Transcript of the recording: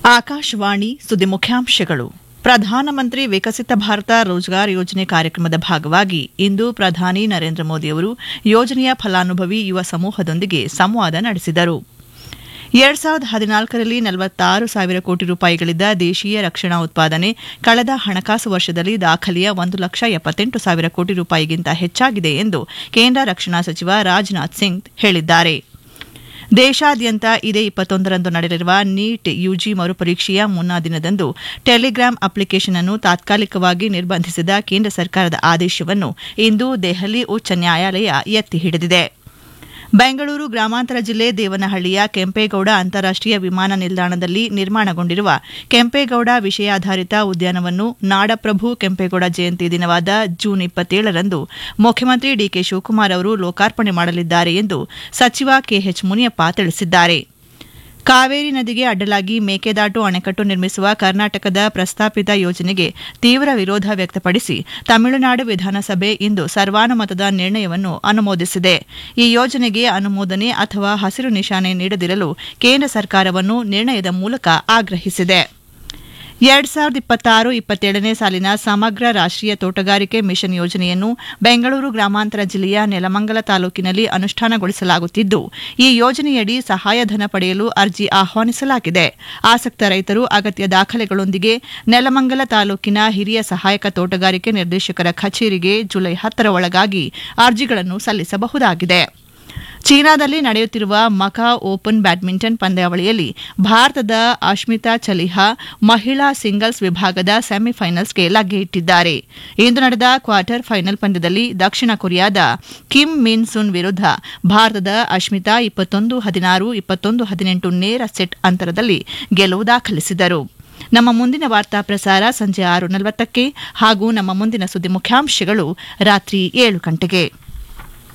ಆಕಾಶವಾಣಿ ಸುದ್ದಿ ಮುಖ್ಯಾಂಶಗಳು ಪ್ರಧಾನಮಂತ್ರಿ ವಿಕಸಿತ ಭಾರತ ರೋಜ್ಗಾರ್ ಯೋಜನೆ ಕಾರ್ಯಕ್ರಮದ ಭಾಗವಾಗಿ ಇಂದು ಪ್ರಧಾನಿ ನರೇಂದ್ರ ಮೋದಿಯವರು ಯೋಜನೆಯ ಫಲಾನುಭವಿ ಯುವ ಸಮೂಹದೊಂದಿಗೆ ಸಂವಾದ ನಡೆಸಿದರು ಎರಡ್ ಸಾವಿರದ ಹದಿನಾಲ್ಕರಲ್ಲಿ ನಲವತ್ತಾರು ಸಾವಿರ ಕೋಟಿ ರೂಪಾಯಿಗಳಿದ್ದ ದೇಶೀಯ ರಕ್ಷಣಾ ಉತ್ಪಾದನೆ ಕಳೆದ ಹಣಕಾಸು ವರ್ಷದಲ್ಲಿ ದಾಖಲೆಯ ಒಂದು ಲಕ್ಷ ಎಪ್ಪತ್ತೆಂಟು ಸಾವಿರ ಕೋಟಿ ರೂಪಾಯಿಗಿಂತ ಹೆಚ್ಚಾಗಿದೆ ಎಂದು ಕೇಂದ್ರ ರಕ್ಷಣಾ ಸಚಿವ ರಾಜನಾಥ್ ಸಿಂಗ್ ಹೇಳಿದ್ದಾರೆ ದೇಶಾದ್ಯಂತ ಇದೇ ಇಪ್ಪತ್ತೊಂದರಂದು ನಡೆಯಲಿರುವ ನೀಟ್ ಯುಜಿ ಮರುಪರೀಕ್ಷೆಯ ಮುನ್ನಾ ದಿನದಂದು ಟೆಲಿಗ್ರಾಮ್ ಅಪ್ಲಿಕೇಶನ್ ಅನ್ನು ತಾತ್ಕಾಲಿಕವಾಗಿ ನಿರ್ಬಂಧಿಸಿದ ಕೇಂದ್ರ ಸರ್ಕಾರದ ಆದೇಶವನ್ನು ಇಂದು ದೆಹಲಿ ಉಚ್ಚ ನ್ಯಾಯಾಲಯ ಎತ್ತಿ ಹಿಡಿದಿದೆ ಬೆಂಗಳೂರು ಗ್ರಾಮಾಂತರ ಜಿಲ್ಲೆ ದೇವನಹಳ್ಳಿಯ ಕೆಂಪೇಗೌಡ ಅಂತಾರಾಷ್ಟೀಯ ವಿಮಾನ ನಿಲ್ದಾಣದಲ್ಲಿ ನಿರ್ಮಾಣಗೊಂಡಿರುವ ಕೆಂಪೇಗೌಡ ವಿಷಯಾಧಾರಿತ ಉದ್ಯಾನವನ್ನು ನಾಡಪ್ರಭು ಕೆಂಪೇಗೌಡ ಜಯಂತಿ ದಿನವಾದ ಜೂನ್ ಇಪ್ಪತ್ತೇಳರಂದು ಮುಖ್ಯಮಂತ್ರಿ ಡಿಕೆ ಶಿವಕುಮಾರ್ ಅವರು ಲೋಕಾರ್ಪಣೆ ಮಾಡಲಿದ್ದಾರೆ ಎಂದು ಸಚಿವ ಕೆಎಚ್ ಮುನಿಯಪ್ಪ ತಿಳಿಸಿದ್ದಾರೆ ಕಾವೇರಿ ನದಿಗೆ ಅಡ್ಡಲಾಗಿ ಮೇಕೆದಾಟು ಅಣೆಕಟ್ಟು ನಿರ್ಮಿಸುವ ಕರ್ನಾಟಕದ ಪ್ರಸ್ತಾಪಿತ ಯೋಜನೆಗೆ ತೀವ್ರ ವಿರೋಧ ವ್ಯಕ್ತಪಡಿಸಿ ತಮಿಳುನಾಡು ವಿಧಾನಸಭೆ ಇಂದು ಸರ್ವಾನುಮತದ ನಿರ್ಣಯವನ್ನು ಅನುಮೋದಿಸಿದೆ ಈ ಯೋಜನೆಗೆ ಅನುಮೋದನೆ ಅಥವಾ ಹಸಿರು ನಿಶಾನೆ ನೀಡದಿರಲು ಕೇಂದ್ರ ಸರ್ಕಾರವನ್ನು ನಿರ್ಣಯದ ಮೂಲಕ ಆಗ್ರಹಿಸಿದೆ ಎರಡ್ ಸಾವಿರದ ಇಪ್ಪತ್ತಾರು ಇಪ್ಪತ್ತೇಳನೇ ಸಾಲಿನ ಸಮಗ್ರ ರಾಷ್ಟೀಯ ತೋಟಗಾರಿಕೆ ಮಿಷನ್ ಯೋಜನೆಯನ್ನು ಬೆಂಗಳೂರು ಗ್ರಾಮಾಂತರ ಜಿಲ್ಲೆಯ ನೆಲಮಂಗಲ ತಾಲೂಕಿನಲ್ಲಿ ಅನುಷ್ಠಾನಗೊಳಿಸಲಾಗುತ್ತಿದ್ದು ಈ ಯೋಜನೆಯಡಿ ಸಹಾಯಧನ ಪಡೆಯಲು ಅರ್ಜಿ ಆಹ್ವಾನಿಸಲಾಗಿದೆ ಆಸಕ್ತ ರೈತರು ಅಗತ್ಯ ದಾಖಲೆಗಳೊಂದಿಗೆ ನೆಲಮಂಗಲ ತಾಲೂಕಿನ ಹಿರಿಯ ಸಹಾಯಕ ತೋಟಗಾರಿಕೆ ನಿರ್ದೇಶಕರ ಕಚೇರಿಗೆ ಜುಲೈ ಹತ್ತರ ಒಳಗಾಗಿ ಅರ್ಜಿಗಳನ್ನು ಸಲ್ಲಿಸಬಹುದಾಗಿದೆ ಚೀನಾದಲ್ಲಿ ನಡೆಯುತ್ತಿರುವ ಮಕಾ ಓಪನ್ ಬ್ಯಾಡ್ಮಿಂಟನ್ ಪಂದ್ಯಾವಳಿಯಲ್ಲಿ ಭಾರತದ ಅಶ್ಮಿತಾ ಚಲಿಹಾ ಮಹಿಳಾ ಸಿಂಗಲ್ಸ್ ವಿಭಾಗದ ಸೆಮಿಫೈನಲ್ಸ್ಗೆ ಲಗ್ಗೆ ಇಟ್ಟಿದ್ದಾರೆ ಇಂದು ನಡೆದ ಕ್ವಾರ್ಟರ್ ಫೈನಲ್ ಪಂದ್ಯದಲ್ಲಿ ದಕ್ಷಿಣ ಕೊರಿಯಾದ ಕಿಮ್ ಮಿನ್ ಸುನ್ ವಿರುದ್ಧ ಭಾರತದ ಅಶ್ಮಿತಾ ಇಪ್ಪತ್ತೊಂದು ಹದಿನಾರು ಇಪ್ಪತ್ತೊಂದು ಹದಿನೆಂಟು ನೇರ ಸೆಟ್ ಅಂತರದಲ್ಲಿ ಗೆಲುವು ದಾಖಲಿಸಿದರು ನಮ್ಮ ಮುಂದಿನ ವಾರ್ತಾ ಪ್ರಸಾರ ಸಂಜೆ ಆರು ನಲವತ್ತಕ್ಕೆ ಹಾಗೂ ನಮ್ಮ ಮುಂದಿನ ಸುದ್ದಿ ಮುಖ್ಯಾಂಶಗಳು ರಾತ್ರಿ ಏಳು ಗಂಟೆಗೆ